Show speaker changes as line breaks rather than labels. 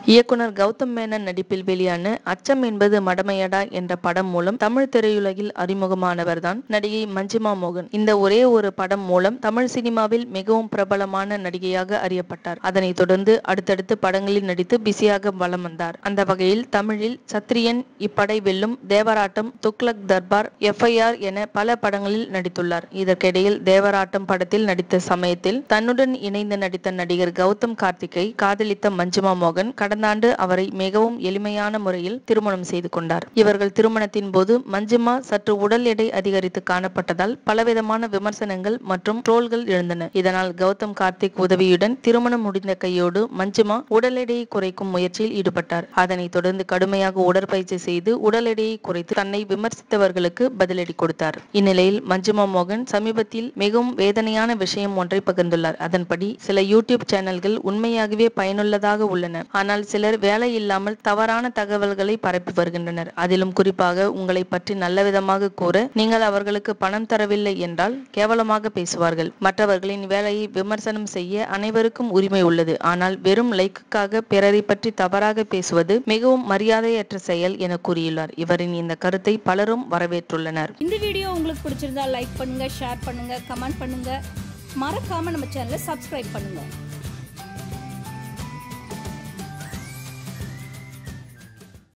இயக்குனர் கௌதம் மேனன் நடிப்பில் வெளியான அச்சம் என்பது மடமையடா என்ற படம் மூலம் தமிழ் திரையுலகில் அறிமுகமானவர்தான் நடிகை மஞ்சிமா மோகன் இந்த ஒரே ஒரு படம் மூலம் தமிழ் சினிமாவில் மிகவும் பிரபலமான நடிகையாக அறியப்பட்டார் அதனைத் தொடர்ந்து அடுத்தடுத்து படங்களில் நடித்து பிஸியாக வலம் வந்தார் அந்த வகையில் தமிழில் சத்ரியன் இப்படை வெல்லும் தேவராட்டம் துக்ளக் தர்பார் எஃப்ஐஆர் என பல படங்களில் நடித்துள்ளார் இதற்கிடையில் தேவராட்டம் படத்தில் நடித்த சமயத்தில் தன்னுடன் இணைந்து நடித்த நடிகர் கௌதம் கார்த்திக்கை காதலித்த மஞ்சிமா மோகன் கடந்த ஆண்டு அவரை மிகவும் எளிமையான முறையில் திருமணம் செய்து கொண்டார் இவர்கள் திருமணத்தின் போது மஞ்சிமா சற்று உடல் எடை அதிகரித்து காணப்பட்டதால் பலவிதமான விமர்சனங்கள் மற்றும் ட்ரோல்கள் எழுந்தன இதனால் கௌதம் கார்த்திக் உதவியுடன் திருமணம் முடிந்த கையோடு மஞ்சிமா உடல் எடையை குறைக்கும் முயற்சியில் ஈடுபட்டார் அதனைத் தொடர்ந்து கடுமையாக உடற்பயிற்சி செய்து உடல் எடையை குறைத்து தன்னை விமர்சித்தவர்களுக்கு பதிலடி கொடுத்தார் இந்நிலையில் மஞ்சிமா மோகன் சமீபத்தில் மிகவும் வேதனையான விஷயம் ஒன்றை பகிர்ந்துள்ளார் அதன்படி சில யூடியூப் சேனல்கள் உண்மையாகவே பயனுள்ளதாக உள்ளன ஆனால் சிலர் வேலை இல்லாமல் தவறான தகவல்களை பரப்பி வருகின்றனர் அதிலும் குறிப்பாக உங்களை பற்றி நல்ல விதமாக கூற நீங்கள் அவர்களுக்கு பணம் தரவில்லை என்றால் கேவலமாக பேசுவார்கள் மற்றவர்களின் வேலையை விமர்சனம் செய்ய அனைவருக்கும் உரிமை உள்ளது ஆனால் வெறும் லைக்குக்காக பிறரை பற்றி தவறாக பேசுவது மிகவும் மரியாதையற்ற செயல் என கூறியுள்ளார் இவரின் இந்த கருத்தை பலரும் வரவேற்றுள்ளனர்
இந்த வீடியோ உங்களுக்கு பிடிச்சிருந்தா லைக் பண்ணுங்க ஷேர் பண்ணுங்க கமெண்ட் பண்ணுங்க மறக்காம நம்ம சேனலை சப்ஸ்கிரைப் பண்ணுங்க